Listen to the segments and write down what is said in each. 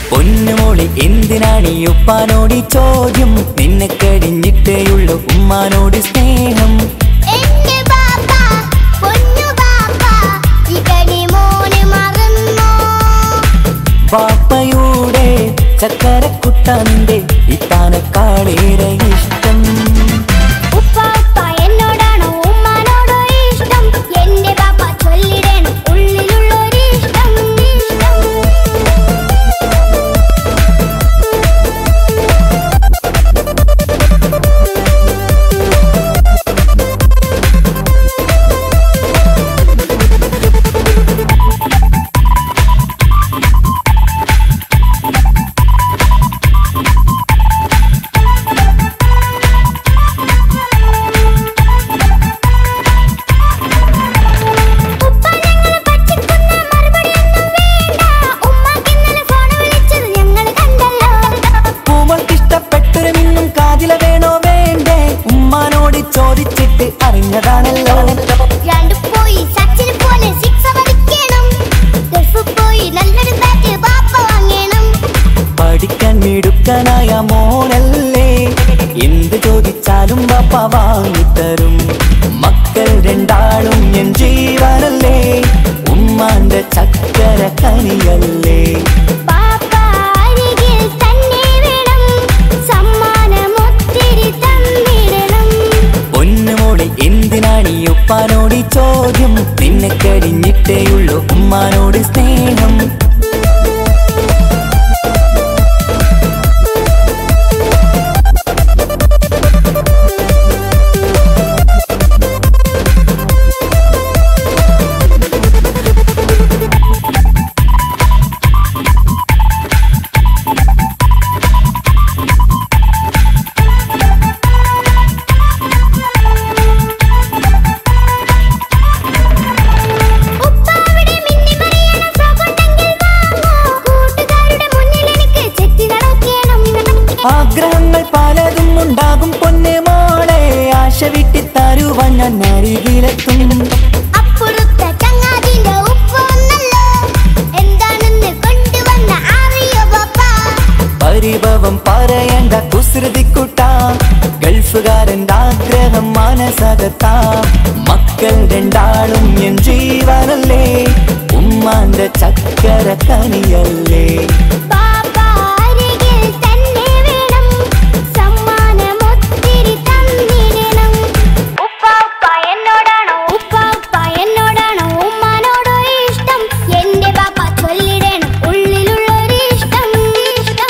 പൊന്നുമോളി എന്തിനാണ് ഈ ഉപ്പാനോട് ഈ ചോദ്യം നിന്നെ കഴിഞ്ഞിട്ടേയുള്ളൂ ഉമ്മാനോട് സ്നേഹം എന്റെ ബാപ്പ പൊന്നു ബാപ്പ ഇകടി മോനെ മറന്നോ പാപ്പയുടെ ചക്കരക്കുട്ട നിന്റെ ഇത്താനക്കാളേറെ ഇഷ്ടം ഉപ്പ ഉപ്പ എന്നോടാണോ ഉമ്മാനോടോ ഇഷ്ടം എന്റെ ബാപ്പ ചൊല്ലിടണം ഉള്ളിലുള്ളൊരു ഇഷ്ടം ഇഷ്ടം ഉപ്പ ഞങ്ങളെ പറ്റിക്കുന്ന മറുപടിയൊന്നും വേണ്ട ഉമ്മാക്ക് ഇന്നലെ ഫോൺ വിളിച്ചത് ഞങ്ങൾ കണ്ടല്ലോ പൂമൾക്കിഷ്ടപ്പെട്ടൊരു മിന്നും കാതില വേണോ വേണ്ടേ ഉമ്മാനോട് ചോദിച്ചിട്ട് അറിഞ്ഞതാണല്ലോ രണ്ട് പോയി സച്ചിന് പോലെ സിക്സ് അടിക്കണം ഗൾഫ് പോയി നല്ലൊരു ബാറ്റ് ബാപ്പ വാങ്ങണം പഠിക്കാൻ മിടുക്കനായ മോനല്ലേ എന്ത് ചോദിച്ചാലും ബാപ്പ വാങ്ങിത്തരും മക്കൾ രണ്ടാളും എൻ ജീവനല്ലേ ഉമ്മാന്റെ ചക്കര കനിയല്ലേ ബാപ്പ അരികിൽ തന്നെ വേണം സമ്മാനം ഒത്തിരി തന്നിടണം പൊന്നുമോളെ എന്തിനാണ് ഈ ഉപ്പാനോട് ഈ ചോദ്യം നിന്നെ കഴിഞ്ഞിട്ടേയുള്ളൂ ഉമ്മാനോട് സ്നേഹം ഉപ്പ അവിടെ മിന്നി മറിയണം ഫ്രോക്കുണ്ടെങ്കിൽ വാങ്ങൂ കൂട്ടുകാരുടെ മുന്നിൽ എനിക്ക് ചെത്തി നടക്കണം ആഗ്രഹങ്ങൾ പലതും ഉണ്ടാകും പൊന്നെ മോളെ ആശ വിട്ടി തരുവാൻ ഞാൻ അരികിലെത്തും അപ്പുറത്തെ ചങ്ങാതിന്റെ ഉപ്പ ഒന്നല്ലോ എന്താണെന്ന് കൊണ്ടുവന്ന അറിയോ ബാപ്പ പരിഭവം പറയണ്ട കുസൃതിക്കുട്ട ഗൾഫുകാരൻ്റെ ആഗ്രഹം മാനസകത്ത മക്കൾ രണ്ടാളും എൻ ജീവനല്ലേ ഉമ്മാന്റെ ചക്കര കനിയല്ലേ ബാപ്പ അരികിൽ തന്നെ വേണം സമ്മാനം ഒത്തിരി തന്നിടണം ഉപ്പ ഉപ്പ എന്നോടാണോ ഉപ്പ ഉപ്പ എന്നോടാണോ ഉമ്മാനോടോ ഇഷ്ടം എന്റെ ബാപ്പ ചൊല്ലിടണം ഉള്ളിലുള്ളൊരു ഇഷ്ടം ഇഷ്ടം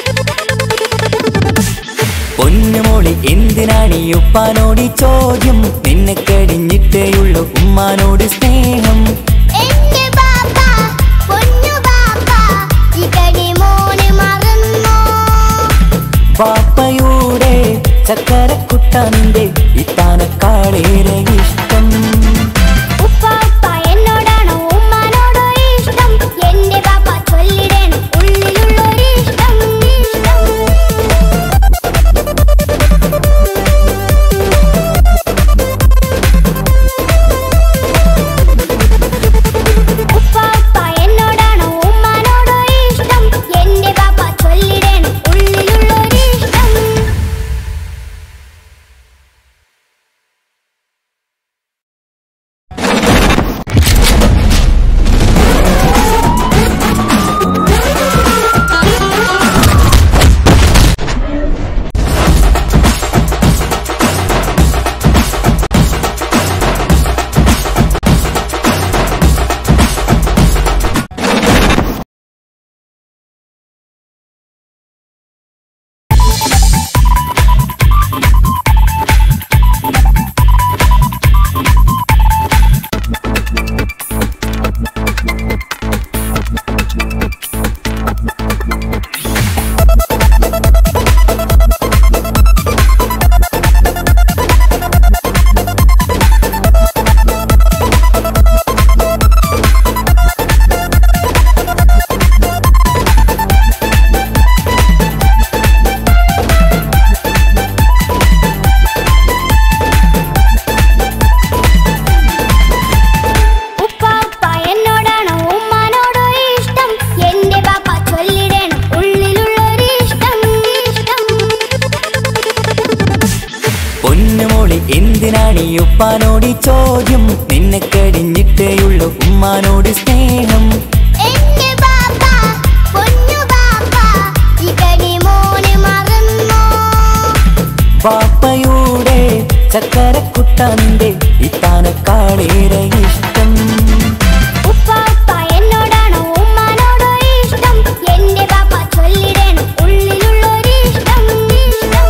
പൊന്നുമോളി എന്തിനാണ് ഈ ഉപ്പാനോട് ഈ ചോദ്യം നിന്നെ കഴിഞ്ഞിട്ടേയുള്ളൂ ഉമ്മാനോട് സ്നേഹം എന്റെ ബാപ്പ പൊന്നു ബാപ്പ ഇകടി മോനെ മറന്നോ പാപ്പയുടെ ചക്കരക്കുട്ട നിന്റെ ഇത്താനക്കാളേറെ ഇഷ്ടം ഉപ്പാനോടി ചോദ്യം നിന്നെ കഴിഞ്ഞിട്ടേയുള്ളൂ ഉമ്മാനോട് സ്നേഹം എന്റെ ബാപ്പ പൊന്നു ബാപ്പ ഇകടി മോനെ മറന്നോ പാപ്പയുടെ ചക്കരക്കുട്ട നിന്റെ ഇത്താനക്കാളേറെ ഇഷ്ടം ഉപ്പ ഉപ്പ എന്നോടാണോ ഉമ്മാനോടോ ഇഷ്ടം എന്റെ ബാപ്പ ചൊല്ലിടണം ഉള്ളിലുള്ളൊരു ഇഷ്ടം ഇഷ്ടം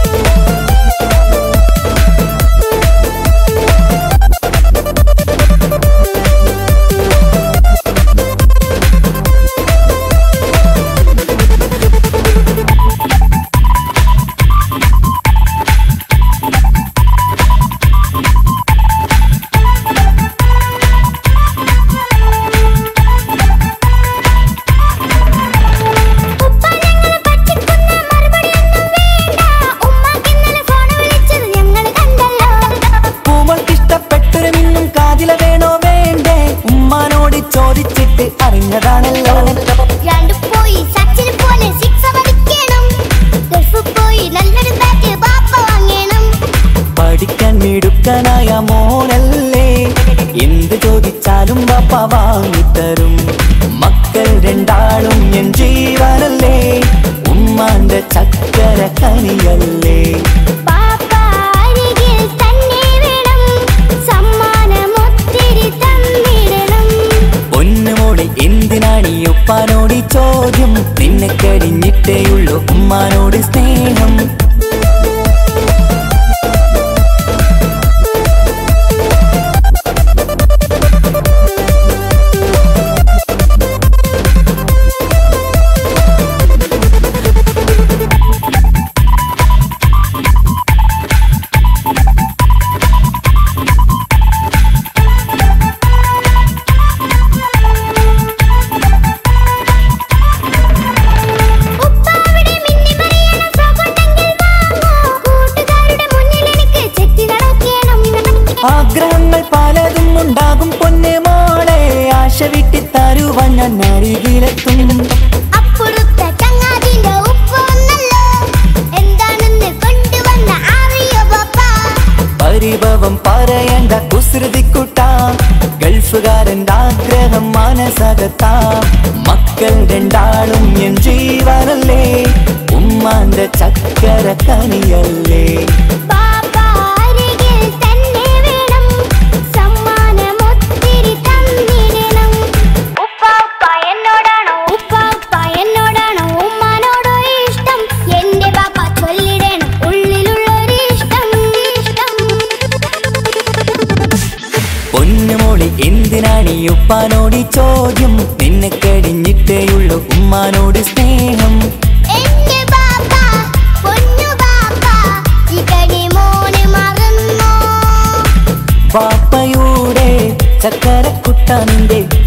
ഉപ്പ ഞങ്ങളെ പറ്റിക്കുന്ന മറുപടിയൊന്നും വേണ്ട ഉമ്മാക്ക് ഇന്നലെ ഫോൺ വിളിച്ചത് ഞങ്ങൾ കണ്ടല്ലോ പൂമൾക്കിഷ്ടപ്പെട്ടൊരു മിന്നും കാതില വേണോ വേണ്ടേ ഉമ്മാനോട് ചോദിച്ചിട്ട് അറിഞ്ഞതാണല്ലോ രണ്ട് പോയി സച്ചിന് പോലെ സിക്സ് അടിക്കണം ഗൾഫ് പോയി നല്ലൊരു ബാറ്റ് ബാപ്പ വാങ്ങണം പഠിക്കാൻ മിടുക്കനായ മോനല്ലേ എന്ത് ചോദിച്ചാലും പാപ്പ വാങ്ങിത്തരും മക്കൾ രണ്ടാളും എൻ ജീവനല്ലേ ഉമ്മാന്റെ ചക്കര കനിയല്ലേ ബാപ്പ അരികിൽ തന്നെ വേണം സമ്മാനം ഒത്തിരി തന്നിടണം പൊന്നുമോളി എന്തിനാണ് ഈ ഉപ്പാനോട് ഈ ചോദ്യം നിന്നെ കഴിഞ്ഞിട്ടേയുള്ളൂ ഉമ്മാനോട് സ്നേഹം ഉപ്പ അവിടെ മിന്നി മറിയണ ഫ്രോക്ക് ഉണ്ടെങ്കിൽ വാങ്ങൂ കൂട്ടുകാരുടെ മുന്നിൽ എനിക്ക് ചെത്തി നടക്കണം ആഗ്രഹങ്ങൾ പലതും ഉണ്ടാകും പൊന്നെ മോളെ ആശ വിട്ടി തരുവാൻ ഞാൻ അരികിലെത്തും അപ്പുറത്തെ ചങ്ങാതിന്റെ ഉപ്പ ഒന്നല്ലോ എന്താണെന്ന് കൊണ്ടുവന്ന അറിയോ ബാപ്പ പരിഭവം പറയണ്ട കുസൃതിക്കുട്ട ഗൾഫുകാരൻ്റെ ആഗ്രഹം മനസ്സകത്ത മക്കൾ രണ്ടാളും എൻ ജീവനല്ലേ ഉമ്മാന്റെ ചക്കര കനിയല്ലേ ബാപ്പ അരികിൽ തന്നെ വേണം സമ്മാനം ഒത്തിരി തന്നിടണം ഉപ്പ ഉപ്പ എന്നോടാണോ ഉപ്പ ഉപ്പ എന്നോടാണോ ഉമ്മാനോടോ ഇഷ്ടം എന്റെ ബാപ്പ ചൊല്ലിടണം ഉള്ളിലുള്ളൊരു ഇഷ്ടം ഇഷ്ടം പൊന്നുമോളി എന്തിനാണ് ഈ ഉപ്പാനോട് ഈ ചോദ്യം നിന്നെ കഴിഞ്ഞിട്ടേയുള്ളൂ ഉമ്മാനോട് സ്നേഹം എന്റെ ബാപ്പ പൊന്നു ബാപ്പ ഇകടി മോനെ മറന്നോ പാപ്പയുടെ ചക്കരക്കുട്ട നിന്റെ